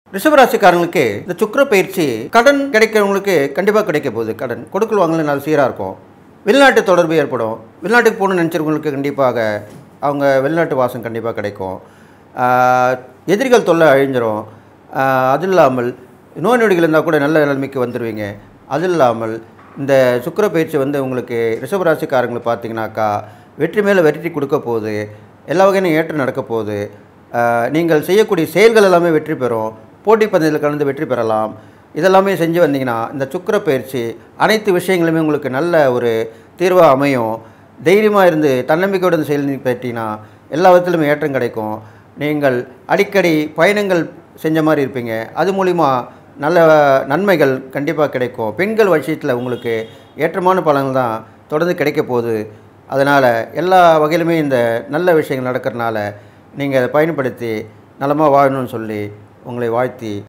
ரிஷபராசிக்காரங்களுக்கு இந்த சுக்கிர பயிற்சி கடன் கிடைக்கிறவங்களுக்கு கண்டிப்பாக கிடைக்க போகுது கடன் கொடுக்கல் வாங்கல நல்ல சீராக இருக்கும் வெளிநாட்டு தொடர்பு ஏற்படும் வெளிநாட்டுக்கு போகணும்னு நினச்சிருவங்களுக்கு கண்டிப்பாக அவங்க வெளிநாட்டு வாசம் கண்டிப்பாக கிடைக்கும் ஆஹ், எதிரிகள் தொல்லை அழிஞ்சிரும் ஆஹ், அது இல்லாமல் நோய் நொடிகள் இருந்தால் கூட நல்ல நிலைமைக்கு வந்துடுவீங்க அது இல்லாமல் இந்த சுக்கிர பயிற்சி வந்து உங்களுக்கு ரிஷபராசிக்காரங்களை பார்த்தீங்கன்னாக்கா வெற்றி மேலே வெற்றி கொடுக்க போகுது எல்லா வகையிலும் ஏற்றம் நடக்க போகுது ஆஹ், நீங்கள் செய்யக்கூடிய செயல்கள் எல்லாமே வெற்றி பெறும் போட்டி பந்தயத்தில் கலந்து வெற்றி பெறலாம் இதெல்லாமே செஞ்சு வந்தீங்கன்னா இந்த சுக்கிர பயிற்சி அனைத்து விஷயங்களுமே உங்களுக்கு நல்ல ஒரு தீர்வாக அமையும் தைரியமாக இருந்து தன்னம்பிக்கையோடு செயல் பற்றினா எல்லா விதத்திலும் ஏற்றம் கிடைக்கும் நீங்கள் அடிக்கடி பயணங்கள் செஞ்ச மாதிரி இருப்பீங்க அது மூலிமா நல்ல நன்மைகள் கண்டிப்பாக கிடைக்கும் பெண்கள் விஷயத்தில் உங்களுக்கு ஏற்றமான பலன்கள் தான் தொடர்ந்து கிடைக்க போகுது அதனால் எல்லா வகையிலுமே இந்த நல்ல விஷயங்கள் நடக்கிறதுனால நீங்கள் அதை பயன்படுத்தி நலமாக வாழணும்னு சொல்லி உங்களை வாழ்த்தி